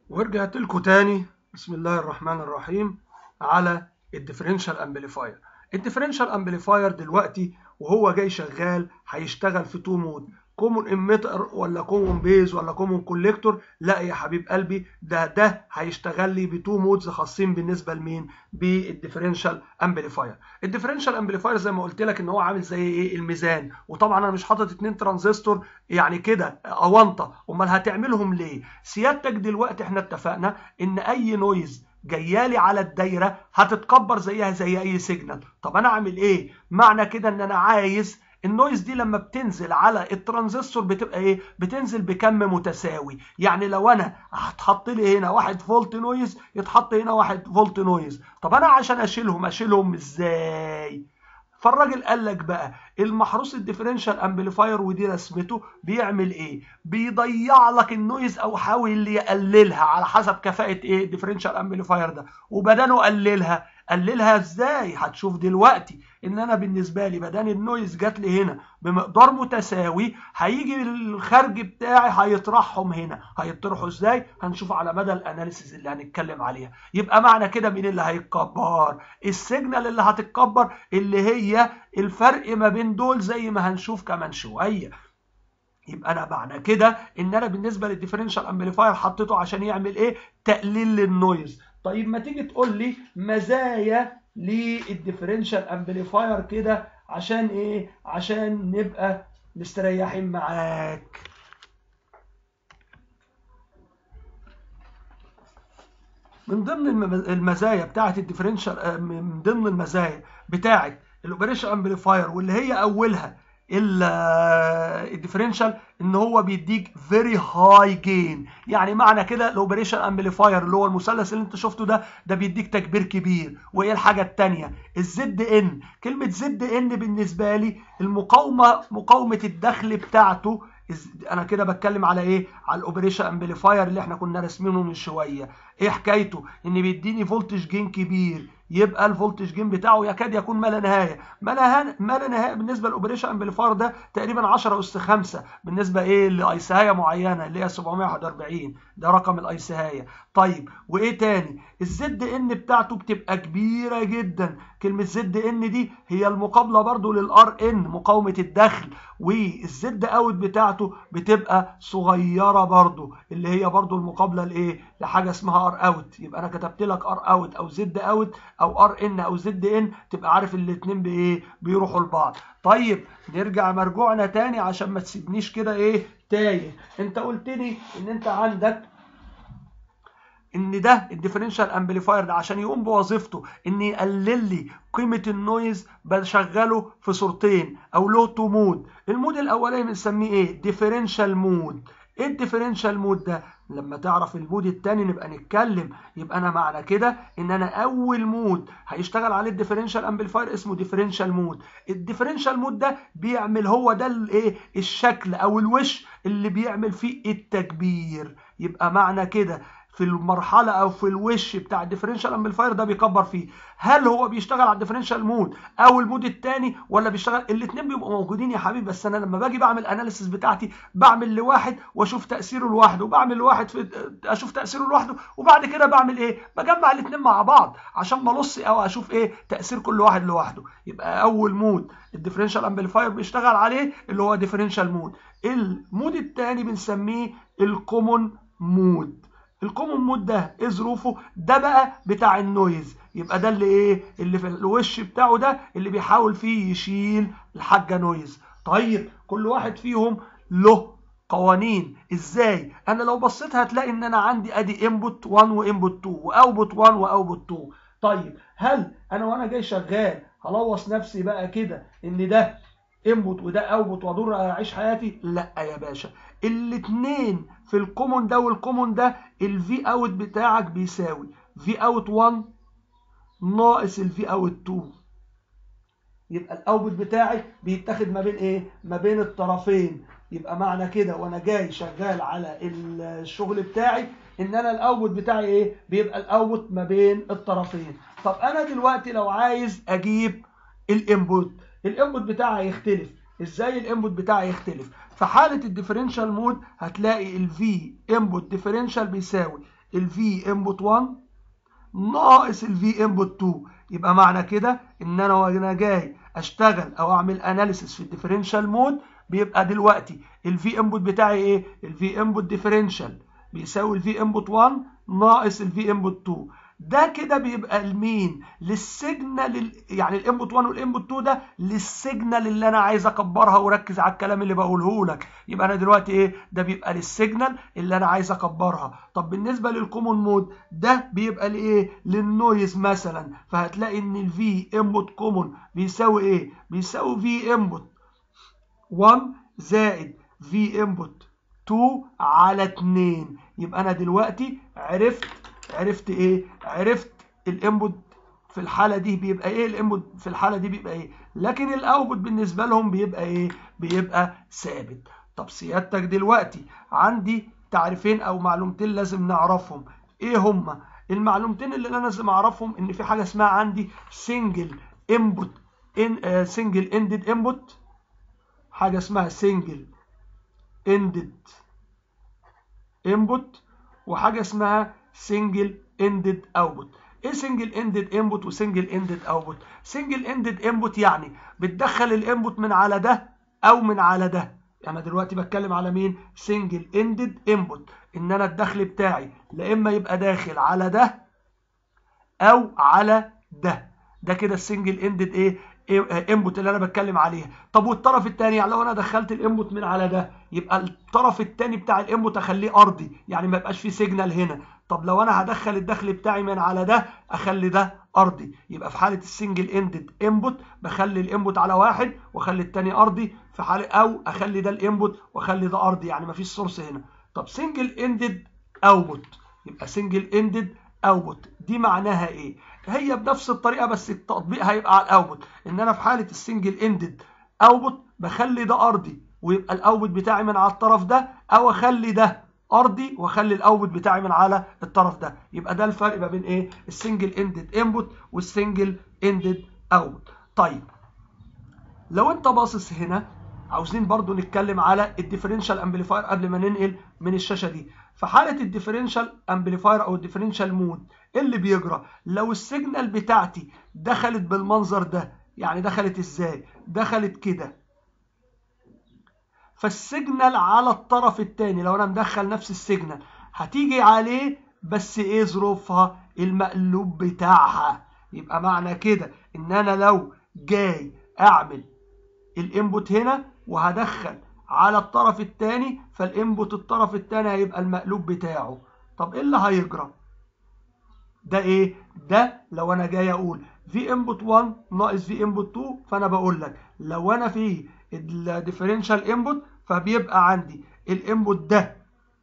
ورجعت لكم تاني بسم الله الرحمن الرحيم على الديفرنشال امبليفاير الديفرنشال امبليفاير دلوقتي وهو جاي شغال هيشتغل في تو مود كومون اميتر ولا كومون بيز ولا كومون كوليكتور لا يا حبيب قلبي ده ده هيشتغل لي بتو مودز خاصين بالنسبه لمين بالديفرنشال امبليفاير الديفرنشال امبليفاير زي ما قلت لك ان هو عامل زي ايه الميزان وطبعا انا مش حاطط اتنين ترانزستور يعني كده اونطه امال هتعملهم ليه سيادتك دلوقتي احنا اتفقنا ان اي نويز جايالي على الدايره هتتكبر زيها زي اي سيجنال طب انا اعمل ايه معنى كده ان انا عايز النويز دي لما بتنزل على الترانزستور بتبقى ايه بتنزل بكم متساوي يعني لو انا هتحط لي هنا واحد فولت نويز يتحط هنا واحد فولت نويز طب انا عشان اشيلهم اشيلهم ازاي فالراجل قال لك بقى المحروس الديفرنشال امبليفاير ودي رسمته بيعمل ايه بيضيع لك النويز او حاول يقللها على حسب كفاءه ايه الديفرنشال امبليفاير ده وبدانه قللها قللها ازاي هتشوف دلوقتي ان انا بالنسبه لي بدان النويز جات لي هنا بمقدار متساوي هيجي الخارج بتاعي هيطرحهم هنا هيطرحوا ازاي هنشوف على مدى الاناليسيز اللي هنتكلم عليها يبقى معنى كده مين اللي هيتكبر السيجنال اللي هتتكبر اللي هي الفرق ما بين دول زي ما هنشوف كمان شويه يبقى انا معنى كده ان انا بالنسبه للديفرنشال امبليفاير حطيته عشان يعمل ايه تقليل للنويز طيب ما تيجي تقول لي مزايا للديفرنشال امبليفاير كده عشان ايه عشان نبقى مستريحين معاك من ضمن المزايا بتاعه الديفرنشال من ضمن المزايا بتاعه الاوبريشن امبليفاير واللي هي اولها الديفرنشال ان هو بيديك فيري هاي جين يعني معنى كده الاوبريشن امبليفاير اللي هو المثلث اللي انت شفته ده ده بيديك تكبير كبير وايه الحاجه الثانيه الزد ان كلمه زد ان بالنسبه لي المقاومه مقاومه الدخل بتاعته انا كده بتكلم على ايه على الاوبريشن امبليفاير اللي احنا كنا راسمينه من شويه ايه حكايته ان بيديني فولتج جين كبير يبقى الفولتج جين بتاعه يكاد يكون ما لا نهايه ما لا ما لا نهايه بالنسبه للاوبريشن امبليفاير ده تقريبا 10 اس 5 بالنسبه ايه لايسهايه معينه اللي هي 741 ده رقم الايسهايه طيب وايه تاني الزد ان بتاعته بتبقى كبيره جدا كلمه زد ان دي هي المقابله برضو للار ان مقاومه الدخل والزد اوت بتاعته بتبقى صغيره برضو اللي هي برضو المقابله لايه لحاجه اسمها ار اوت يبقى انا كتبت لك ار اوت او زد اوت او ار ان او زد ان تبقى عارف الاثنين بايه بيروحوا لبعض طيب نرجع مرجوعنا تاني عشان ما تسيبنيش كده ايه تايه انت قلت لي ان انت عندك ان ده الديفرنشال امبليفاير ده عشان يقوم بوظيفته ان يقلل لي قيمه النويز بشغله في صورتين او له تو مود المود الاولاني بنسميه ايه ديفرنشال مود ايه الديفرنشال مود ده لما تعرف المود التاني نبقى نتكلم يبقى انا معنى كده ان انا اول مود هيشتغل عليه الديفرنشال امبليفاير اسمه ديفرنشال مود الديفرنشال مود ده بيعمل هو ده الايه الشكل او الوش اللي بيعمل فيه التكبير يبقى معنى كده في المرحله او في الوش بتاع الديفرنشال امبليفاير ده بيكبر فيه هل هو بيشتغل على الديفرنشال مود او المود الثاني ولا بيشتغل الاثنين بيبقوا موجودين يا حبيبي بس انا لما باجي بعمل اناليسيس بتاعتي بعمل لواحد واشوف تاثيره لوحده وبعمل لواحد في اشوف تاثيره لوحده وبعد كده بعمل ايه بجمع الاثنين مع بعض عشان بلص او اشوف ايه تاثير كل واحد لوحده يبقى اول مود الديفرنشال امبليفاير بيشتغل عليه اللي هو ديفرنشال مود المود الثاني بنسميه الكومون مود الكومون مود ده ايه ظروفه ده بقى بتاع النويز يبقى ده اللي ايه اللي في الوش بتاعه ده اللي بيحاول فيه يشيل الحاجه نويز طيب كل واحد فيهم له قوانين ازاي انا لو بصيت هتلاقي ان انا عندي ادي انبوت 1 وانبوت 2 واوتبوت 1 واوتبوت 2 طيب هل انا وانا جاي شغال هلوص نفسي بقى كده ان ده انبوت وده اوتبوت وادور اعيش حياتي لا يا باشا الاثنين في الكومون ده والكومون ده الفي اوت بتاعك بيساوي في اوت 1 ناقص الفي اوت 2 يبقى الاوتبوت بتاعي بيتاخد ما بين ايه ما بين الطرفين يبقى معنى كده وانا جاي شغال على الشغل بتاعي ان انا الاوتبوت بتاعي ايه بيبقى الاوتبوت ما بين الطرفين طب انا دلوقتي لو عايز اجيب الانبوت الانبوت بتاعي هيختلف ازاي الانبوت بتاعي يختلف في حاله الديفرنشال مود هتلاقي الفي انبوت ديفرنشال بيساوي الفي انبوت 1 ناقص الفي انبوت 2 يبقى معنى كده ان انا وانا جاي اشتغل او اعمل اناليسيس في الديفرنشال مود بيبقى دلوقتي الفي انبوت بتاعي ايه الفي انبوت ديفرنشال بيساوي الفي انبوت 1 ناقص الفي انبوت 2 ده كده بيبقى لمين للسيجنال يعني الانبوت 1 والانبوت 2 ده للسيجنال اللي انا عايز اكبرها وركز على الكلام اللي بقوله لك يبقى انا دلوقتي ايه ده بيبقى للسيجنال اللي انا عايز اكبرها طب بالنسبه للكومون مود ده بيبقى لايه للنويز مثلا فهتلاقي ان الفي انبوت كومون بيساوي ايه بيساوي في انبوت 1 زائد في انبوت 2 على 2 يبقى انا دلوقتي عرفت عرفت ايه عرفت الانبوت في الحاله دي بيبقى ايه الانبوت في الحاله دي بيبقى ايه لكن الاوتبوت بالنسبه لهم بيبقى ايه بيبقى ثابت طب سيادتك دلوقتي عندي تعريفين او معلومتين لازم نعرفهم ايه هما المعلومتين اللي انا لازم اعرفهم ان في حاجه اسمها عندي سنجل انبوت ان سنجل اندد انبوت حاجه اسمها سنجل اندد انبوت وحاجه اسمها سنجل اندد اوتبوت ايه سنجل اندد انبوت وسنجل اندد اوتبوت سنجل اندد انبوت يعني بتدخل الانبوت من على ده او من على ده يعني انا دلوقتي بتكلم على مين سنجل اندد انبوت ان انا الدخل بتاعي لا اما يبقى داخل على ده او على ده ده كده السنجل اندد ايه انبوت اللي انا بتكلم عليها طب والطرف الثاني يعني لو انا دخلت الانبوت من على ده يبقى الطرف الثاني بتاع الانبوت اخليه ارضي يعني ما يبقاش فيه سيجنال هنا طب لو انا هدخل الدخل بتاعي من على ده اخلي ده ارضي يبقى في حاله السنجل اندد انبوت بخلي الانبوت على واحد واخلي الثاني ارضي في حاله او اخلي ده الانبوت واخلي ده ارضي يعني ما فيش سورس هنا طب سنجل اندد اوتبوت يبقى سنجل اندد اوتبوت دي معناها ايه هي بنفس الطريقه بس التطبيق هيبقى على الاوتبوت ان انا في حاله السنجل اندد اوتبوت بخلي ده ارضي ويبقى الاوتبوت بتاعي من على الطرف ده او اخلي ده ارضي واخلي الاوتبوت بتاعي من على الطرف ده يبقى ده الفرق ما بين ايه السنجل اندد انبوت والسنجل اندد اوتبوت طيب لو انت باصص هنا عاوزين برضو نتكلم على الديفرنشال امبليفاير قبل ما ننقل من الشاشه دي في حاله الديفرنشال امبليفاير او الديفرنشال مود ايه اللي بيجرى لو السيجنال بتاعتي دخلت بالمنظر ده يعني دخلت ازاي دخلت كده فالسيجنال على الطرف الثاني لو انا مدخل نفس السيجنال هتيجي عليه بس ايه ظروفها المقلوب بتاعها يبقى معنى كده ان انا لو جاي اعمل الانبوت هنا وهدخل على الطرف الثاني فالانبوت الطرف الثاني هيبقى المقلوب بتاعه طب ايه اللي هيجرى ده ايه ده لو انا جاي اقول في انبوت 1 ناقص في انبوت 2 فانا بقول لك لو انا في الديفرنشال انبوت فبيبقى عندي الانبوت ده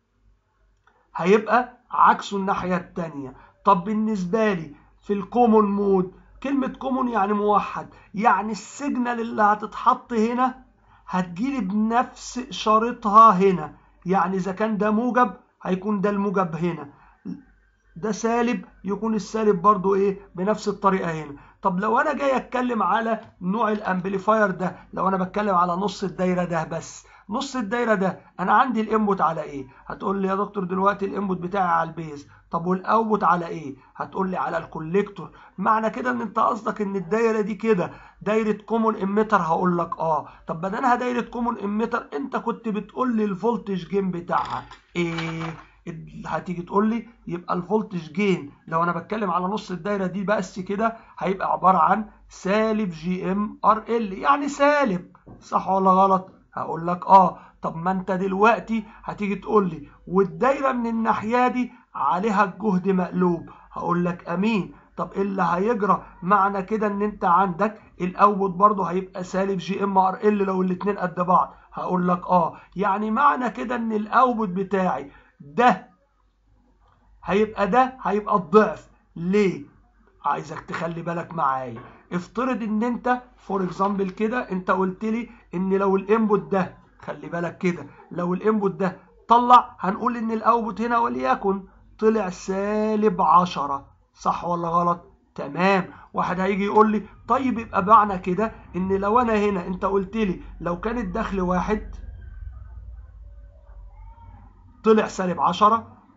هيبقى عكسه الناحيه الثانيه طب بالنسبه لي في الكومون مود كلمه كومون يعني موحد يعني السيجنال اللي هتتحط هنا هتجيلي بنفس شريطها هنا يعني اذا كان ده موجب هيكون ده الموجب هنا ده سالب يكون السالب برضو ايه بنفس الطريقه هنا طب لو انا جاي اتكلم على نوع الامبليفاير ده لو انا بتكلم على نص الدايره ده بس نص الدايره ده انا عندي الانبوت على ايه هتقول لي يا دكتور دلوقتي الانبوت بتاعي على البيز طب والاوتبوت على ايه هتقول لي على الكوليكتور معنى كده ان انت قصدك ان الدايره دي كده دايره كومون اميتر هقول لك اه طب بدلها دايره كومون اميتر انت كنت بتقول لي الفولتج جيم بتاعها ايه هتيجي تقول لي يبقى الفولتج جين لو انا بتكلم على نص الدايره دي بس كده هيبقى عباره عن سالب جي ام ار ال يعني سالب صح ولا غلط هقول لك اه طب ما انت دلوقتي هتيجي تقول لي والدايره من الناحيه دي عليها الجهد مقلوب هقول لك امين طب ايه اللي هيجرى معنى كده ان انت عندك الاوتبوت برضه هيبقى سالب جي ام ار ال لو الاثنين قد بعض هقول لك اه يعني معنى كده ان الاوتبوت بتاعي ده هيبقى ده هيبقى الضعف ليه عايزك تخلي بالك معايا افترض ان انت فور اكزامبل كده انت قلت لي ان لو الانبوت ده خلي بالك كده لو الانبوت ده طلع هنقول ان الاوتبوت هنا وليكن طلع سالب 10 صح ولا غلط تمام واحد هيجي يقول لي طيب يبقى معنى كده ان لو انا هنا انت قلت لي لو كان الدخل واحد طلع سالب 10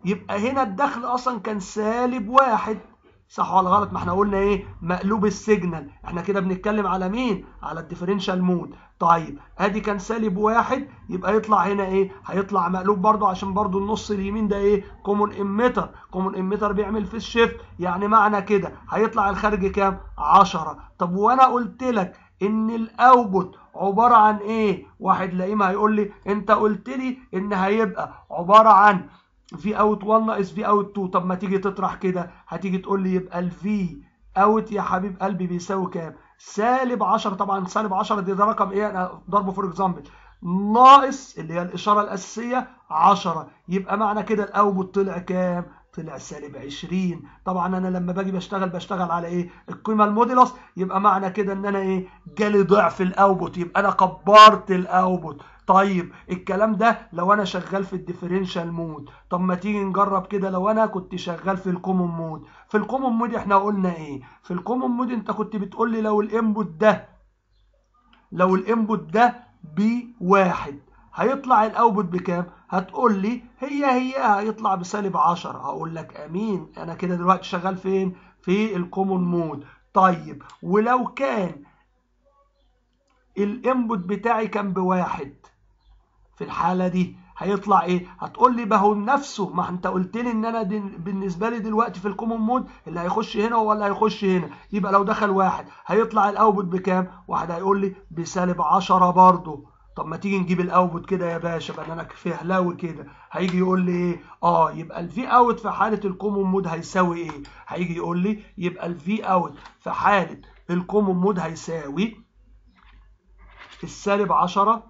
يبقى هنا الدخل اصلا كان سالب واحد صح ولا غلط ما احنا قلنا ايه مقلوب السيجنال احنا كده بنتكلم على مين على الديفرنشال مود طيب ادي كان سالب واحد يبقى يطلع هنا ايه هيطلع مقلوب برضو عشان برضو النص اليمين ده ايه كومون اميتر كومون اميتر بيعمل في الشيفت يعني معنى كده هيطلع الخارج كام 10 طب وانا قلت لك ان الاوتبوت عباره عن ايه واحد لئيم هيقول لي انت قلت لي ان هيبقى عباره عن في اوت 1 ناقص في اوت 2 طب ما تيجي تطرح كده هتيجي تقول لي يبقى الفي اوت يا حبيب قلبي بيساوي كام سالب 10 طبعا سالب 10 دي ده رقم ايه انا ضربه فور اكزامبل ناقص اللي هي الاشاره الاساسيه 10 يبقى معنى كده الاوتبوت طلع كام طلع سالب 20 طبعا انا لما باجي بشتغل بشتغل على ايه القيمه الموديلس يبقى معنى كده ان انا ايه جالي ضعف الاوتبوت يبقى انا كبرت الاوتبوت طيب الكلام ده لو انا شغال في الديفرنشال مود طب ما تيجي نجرب كده لو انا كنت شغال في الكومون مود في الكومون مود احنا قلنا ايه في الكومون مود انت كنت بتقول لي لو الانبوت ده لو الانبوت ده بواحد هيطلع الاوتبوت بكام هتقول لي هي هي هيطلع بسالب 10 هقول لك امين انا كده دلوقتي شغال فين في الكومون مود طيب ولو كان الانبوت بتاعي كان بواحد في الحاله دي هيطلع ايه هتقول لي بهو نفسه ما انت قلت لي ان انا بالنسبه لي دلوقتي في الكومون مود اللي هيخش هنا ولا هيخش هنا يبقى لو دخل واحد هيطلع الاوتبوت بكام واحد هيقول لي بسالب 10 برضه طب ما تيجي نجيب الاوتبوت كده يا باشا بقى انا فهلاوي كده هيجي يقول لي ايه اه يبقى الفي اوت في حاله الكومون مود هيساوي ايه هيجي يقول لي يبقى الفي اوت في حاله الكومون مود هيساوي السالب 10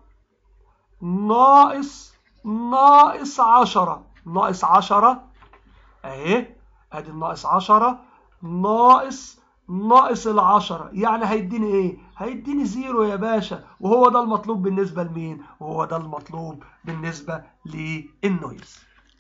ناقص ناقص 10 ناقص 10 اهي ادي الناقص 10 ناقص ناقص العشرة يعني هيديني ايه هيديني زيرو يا باشا وهو ده المطلوب بالنسبة لمين وهو ده المطلوب بالنسبة للنويز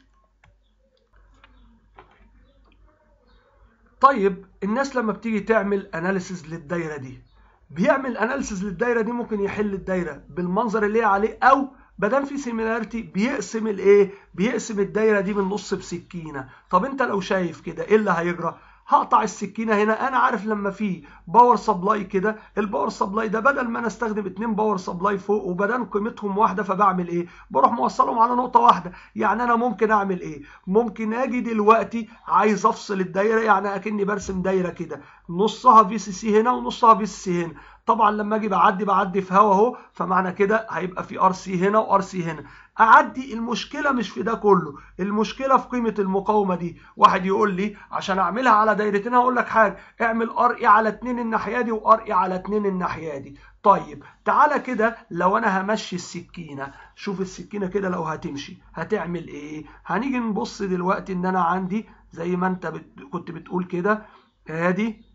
طيب الناس لما بتيجي تعمل اناليسز للدايرة دي بيعمل اناليسز للدايرة دي ممكن يحل الدايرة بالمنظر اللي هي عليه او مادام في سيميلاريتي بيقسم الايه بيقسم الدايره دي بالنص بسكينه طب انت لو شايف كده ايه اللي هيجرى هقطع السكينه هنا انا عارف لما في باور سبلاي كده الباور سبلاي ده بدل ما انا استخدم اتنين باور سبلاي فوق وبدل قيمتهم واحده فبعمل ايه بروح موصلهم على نقطه واحده يعني انا ممكن اعمل ايه ممكن اجي دلوقتي عايز افصل الدايره يعني اكني برسم دايره كده نصها في سي سي هنا ونصها في سي سي هنا طبعا لما اجي بعدي بعدي في هوا اهو فمعنى كده هيبقى في ار سي هنا وار سي هنا اعدي المشكله مش في ده كله المشكله في قيمه المقاومه دي واحد يقول لي عشان اعملها على دايرتين هقول لك حاجه اعمل ار اي على 2 الناحيه دي وار اي على 2 الناحيه دي طيب تعالى كده لو انا همشي السكينه شوف السكينه كده لو هتمشي هتعمل ايه هنيجي نبص دلوقتي ان انا عندي زي ما انت بت... كنت بتقول كده ادي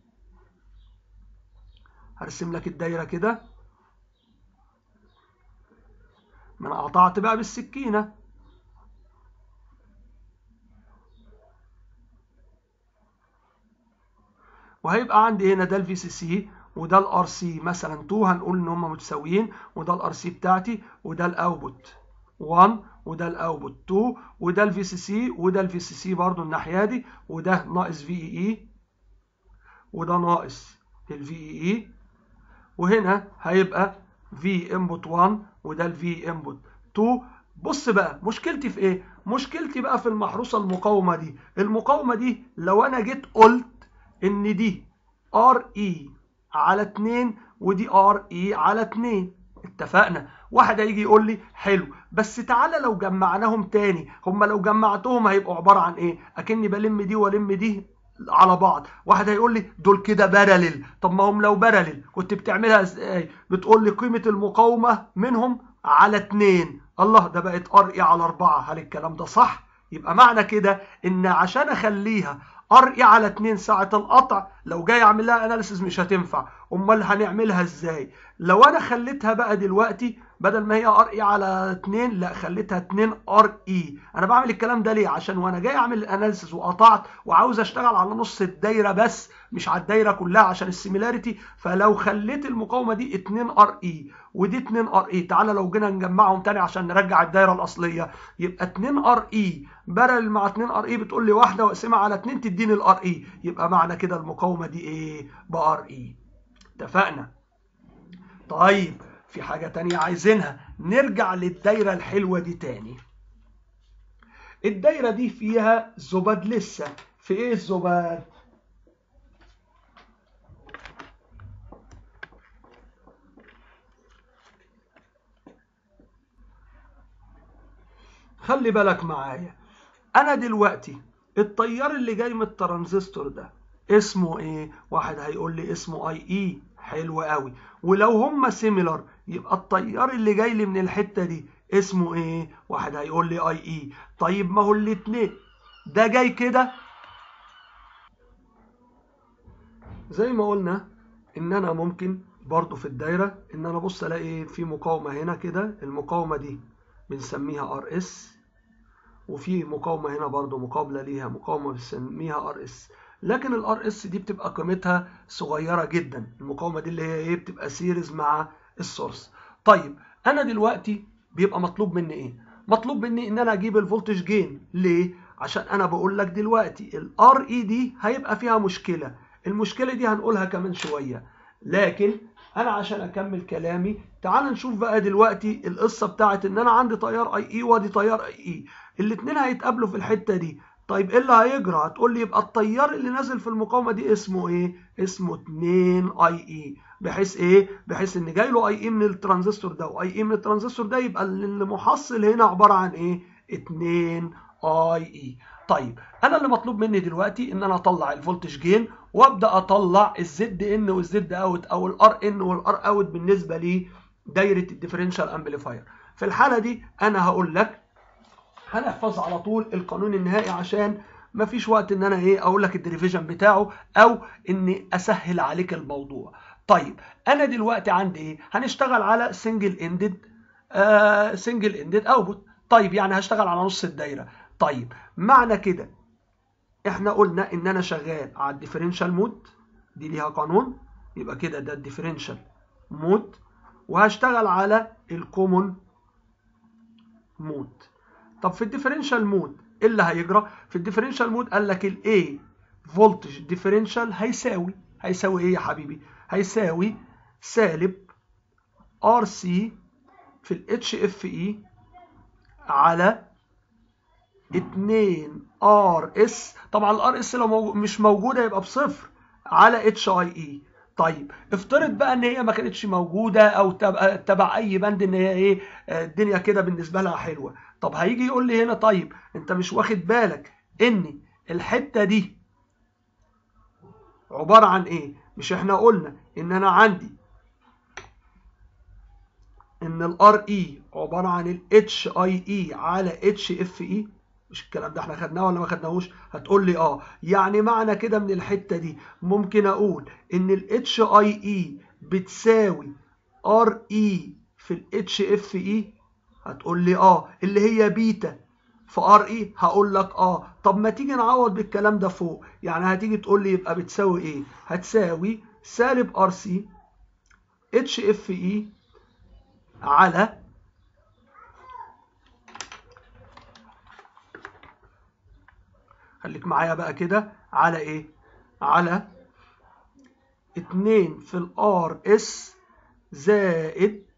هرسم لك الدايره كده ما انا قطعت بقى بالسكينه وهيبقى عندي هنا ده الفي سي سي وده الار سي مثلا 2 هنقول ان هم متساويين وده الار سي بتاعتي وده الاوتبوت 1 وده الاوتبوت 2 وده الفي سي سي وده الفي سي سي برضه الناحيه دي وده ناقص في اي اي وده ناقص الفي اي اي وهنا هيبقى في انبوت 1 وده الفي انبوت 2 بص بقى مشكلتي في ايه مشكلتي بقى في المحروسه المقاومه دي المقاومه دي لو انا جيت قلت ان دي ار اي على 2 ودي ار اي على 2 اتفقنا واحد هيجي يقول لي حلو بس تعالى لو جمعناهم تاني هم لو جمعتهم هيبقوا عباره عن ايه اكني بلم دي والم دي على بعض واحد هيقول لي دول كده بارلل طب ما هم لو بارلل كنت بتعملها ازاي بتقول لي قيمه المقاومه منهم على 2 الله ده بقت ار اي على 4 هل الكلام ده صح يبقى معنى كده ان عشان اخليها ار اي على 2 ساعه القطع لو جاي اعمل لها اناليسيز مش هتنفع امال هنعملها ازاي لو انا خليتها بقى دلوقتي بدل ما هي ار اي على 2 لا خليتها 2 ار اي انا بعمل الكلام ده ليه عشان وانا جاي اعمل الاناليسيز وقطعت وعاوز اشتغل على نص الدايره بس مش على الدايره كلها عشان السيميلاريتي فلو خليت المقاومه دي 2 ار اي ودي 2 ار اي تعالى لو جينا نجمعهم تاني عشان نرجع الدايره الاصليه يبقى 2 ار اي بارل مع 2 ار اي بتقول لي واحده واقسمها على 2 تديني الار اي يبقى معنى كده المقاومه دي ايه بار اي اتفقنا طيب في حاجة تانية عايزينها نرجع للدايرة الحلوة دي تاني الدايرة دي فيها زباد لسه في ايه الزباد خلي بالك معايا انا دلوقتي التيار اللي جاي من الترانزستور ده اسمه ايه واحد هيقول لي اسمه اي اي حلو قوي ولو هما سيميلر يبقى التيار اللي جاي لي من الحته دي اسمه ايه واحد هيقول لي اي اي طيب ما هو الاتنين ده جاي كده زي ما قلنا ان انا ممكن برضو في الدايره ان انا ابص الاقي في مقاومه هنا كده المقاومه دي بنسميها ار اس وفي مقاومه هنا برضو مقابله ليها مقاومه بنسميها ار اس لكن الار اس دي بتبقى قيمتها صغيره جدا المقاومه دي اللي هي ايه بتبقى سيريز مع السورس طيب انا دلوقتي بيبقى مطلوب مني ايه مطلوب مني ان انا اجيب الفولتج جين ليه عشان انا بقول لك دلوقتي الار اي دي هيبقى فيها مشكله المشكله دي هنقولها كمان شويه لكن انا عشان اكمل كلامي تعال نشوف بقى دلوقتي القصه بتاعت ان انا عندي تيار اي اي وادي تيار اي اي الاثنين هيتقابلوا في الحته دي طيب ايه اللي هيجرى هتقول لي يبقى التيار اللي نازل في المقاومه دي اسمه ايه اسمه 2 اي اي بحيث ايه بحيث ان جاي له اي اي من الترانزستور ده واي اي من الترانزستور ده يبقى المحصل هنا عباره عن ايه 2 اي اي طيب انا اللي مطلوب مني دلوقتي ان انا اطلع الفولتج جين وابدا اطلع الزد ان والزد اوت او الار ان والار اوت بالنسبه لدايره الديفرنشال امبليفاير في الحاله دي انا هقول لك هنحفظ على طول القانون النهائي عشان مفيش وقت ان انا ايه اقول لك الديريفيجن بتاعه او اني اسهل عليك الموضوع طيب انا دلوقتي عندي ايه هنشتغل على سنجل اندد سنجل اندد اوتبوت طيب يعني هشتغل على نص الدايره طيب معنى كده احنا قلنا ان انا شغال على الديفرنشال مود دي ليها قانون يبقى كده ده الديفرنشال مود وهشتغل على الكومون مود طب في الديفرنشال مود ايه اللي هيجرى في الديفرنشال مود قال لك الاي فولتج ديفرنشال هيساوي هيساوي ايه يا حبيبي هيساوي سالب ار سي في الاتش اف اي على 2 ار اس طبعا الار اس لو موجود مش موجوده يبقى بصفر على اتش اي اي طيب افترض بقى ان هي ما كانتش موجوده او تبع, تبع اي بند ان هي ايه الدنيا كده بالنسبه لها حلوه طب هيجي يقول لي هنا طيب انت مش واخد بالك ان الحته دي عباره عن ايه مش احنا قلنا ان انا عندي ان الار اي عباره عن الاتش اي اي على اتش اف اي مش الكلام ده احنا خدناه ولا ما خدناهوش هتقول لي اه يعني معنى كده من الحته دي ممكن اقول ان الاتش اي اي بتساوي ار اي في الاتش اف اي هتقول لي اه اللي هي بيتا في ار اي هقول لك اه طب ما تيجي نعوض بالكلام ده فوق يعني هتيجي تقول لي يبقى بتساوي ايه هتساوي سالب ار سي اتش اف اي على خليك معايا بقى كده على ايه على 2 في الار اس زائد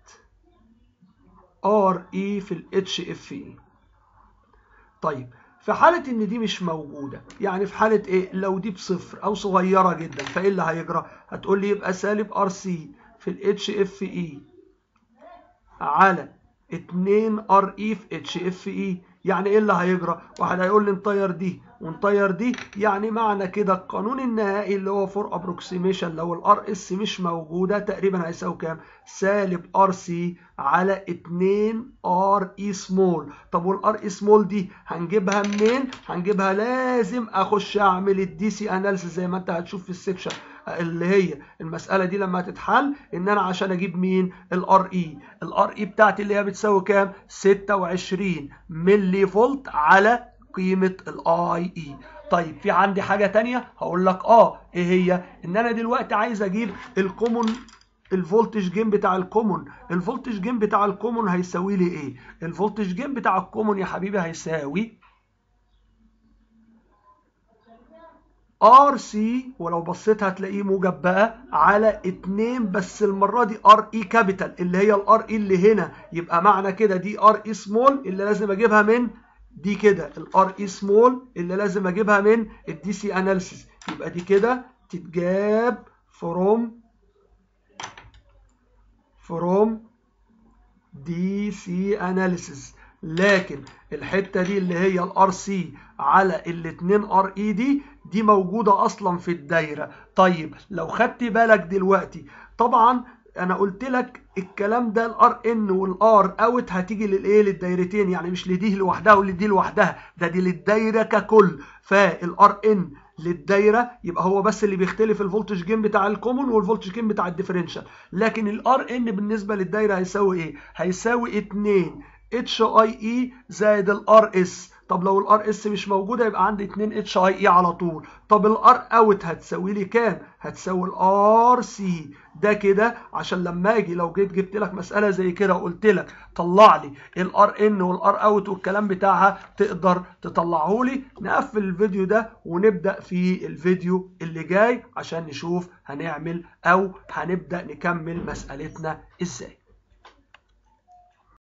ار اي في الاتش اف اي طيب في حالة ان دي مش موجودة يعني في حالة ايه لو دي بصفر او صغيرة جدا فايه اللي هيجرى هتقول لي يبقى سالب ار سي في الاتش اف اي على 2 ار اي في اتش اف اي يعني ايه اللي هيجرى واحد هيقول لي نطير دي ونطير دي يعني معنى كده القانون النهائي اللي هو فور ابروكسيميشن لو الار اس مش موجوده تقريبا هيساوي كام سالب ار سي على 2 ار اي سمول طب والار اي سمول دي هنجيبها منين هنجيبها لازم اخش اعمل الدي سي اناليسيس زي ما انت هتشوف في السكشن اللي هي المساله دي لما هتتحل ان انا عشان اجيب مين الار اي الار اي بتاعتي اللي هي بتساوي كام 26 ملي فولت على قيمه الاي اي طيب في عندي حاجه تانية هقول لك اه ايه هي ان انا دلوقتي عايز اجيب الكومون الفولتج جيم بتاع الكومون الفولتج جيم بتاع الكومون هيساوي لي ايه الفولتج جيم بتاع الكومون يا حبيبي هيساوي ار سي ولو بصيت هتلاقيه موجب بقى على 2 بس المره دي ار اي كابيتال اللي هي الار اي اللي هنا يبقى معنى كده دي ار اي سمول اللي لازم اجيبها من دي كده الار اي سمول اللي لازم اجيبها من الدي سي اناليسيس يبقى دي كده تتجاب فروم فروم دي سي اناليسيس لكن الحته دي اللي هي الار سي على الاتنين ار اي دي دي موجوده اصلا في الدايره طيب لو خدت بالك دلوقتي طبعا انا قلت لك الكلام ده الار ان والار اوت هتيجي للايه للدايرتين يعني مش لدي لوحدها ولدي لوحدها ده دي للدايره ككل فالار ان للدايره يبقى هو بس اللي بيختلف الفولتج جيم بتاع الكومون والفولتج جيم بتاع الديفرنشال لكن الار ان بالنسبه للدايره هيساوي ايه هيساوي 2 اتش اي اي زائد الار اس طب لو الار اس مش موجوده يبقى عندي 2 اتش اي اي على طول طب الار اوت هتساوي لي كام هتساوي الار سي ده كده عشان لما اجي لو جيت جبت لك مساله زي كده وقلت لك طلع لي الار ان والار اوت والكلام بتاعها تقدر تطلعه لي نقفل الفيديو ده ونبدا في الفيديو اللي جاي عشان نشوف هنعمل او هنبدا نكمل مسالتنا ازاي